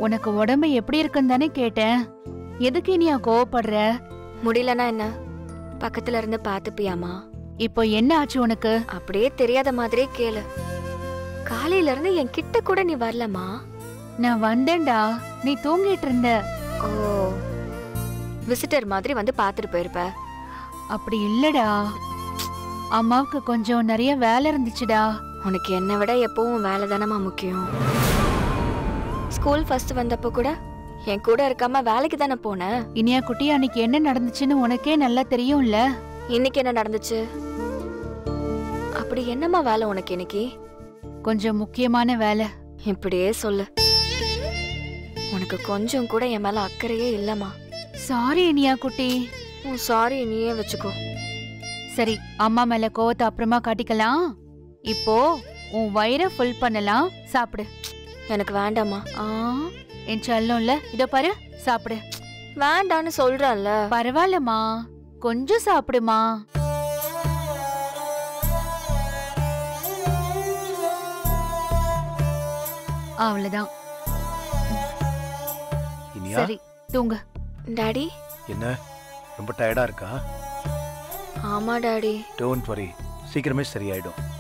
உனக்கு உடம்பு எப்படி இருக்குன்னு தானே கேட்டேன் எதுக்கு இனியா கோவப்படுற முடியலனா என்ன பக்கத்துல இருந்து பாத்துப்பியாமா இப்போ என்ன ஆச்சு உனக்கு அப்படியே தெரியாத மாதிரியே கேளு காலையில இருந்து என் கிட்ட கூட நீ வரலமா நான் வந்தேன்டா நீ தூங்கிட்டு இருந்த ஓ விசிட்டர் மாதிரி வந்து பாத்துட்டு போயிருப்ப அப்படி இல்லடா அம்மாவுக்கு கொஞ்சம் நிறைய வேலை இருந்துச்சுடா உனக்கு என்னை விட எப்பவும் வேலை தானமா முக்கியம் ஸ்கூல் ஃபர்ஸ்ட் வந்தப்போ கூட என் கூட இருக்காம வேலைக்கு தானே போனேன் இனியா குட்டி அன்னைக்கு என்ன நடந்துச்சுன்னு உனக்கே நல்லா தெரியும்ல இன்னைக்கு என்ன நடந்துச்சு அப்படி என்னம்மா வேலை உனக்கு இன்னைக்கு கொஞ்சம் முக்கியமான வேலை இப்படியே சொல்லு உனக்கு கொஞ்சம் கூட என் மேல அக்கறையே இல்லம்மா சாரி இனியா குட்டி உன் சாரி நீயே வச்சுக்கோ சரி அம்மா மேல கோவத்தை அப்புறமா காட்டிக்கலாம் இப்போ உன் வயிறை ஃபுல் பண்ணலாம் சாப்பிடு எனக்கு வேண்டாம்மா ஆ என் செல்லம்ல இதோ பாரு சாப்பிடு வேண்டான்னு சொல்றல்ல பரவாயில்லம்மா கொஞ்சம் சாப்பிடுமா அவ்வளவுதான் இனியா சரி தூங்கு டாடி என்ன ரொம்ப டயர்டா இருக்கா ஆமா டாடி டோன்ட் வரி சீக்கிரமே சரியாயிடும்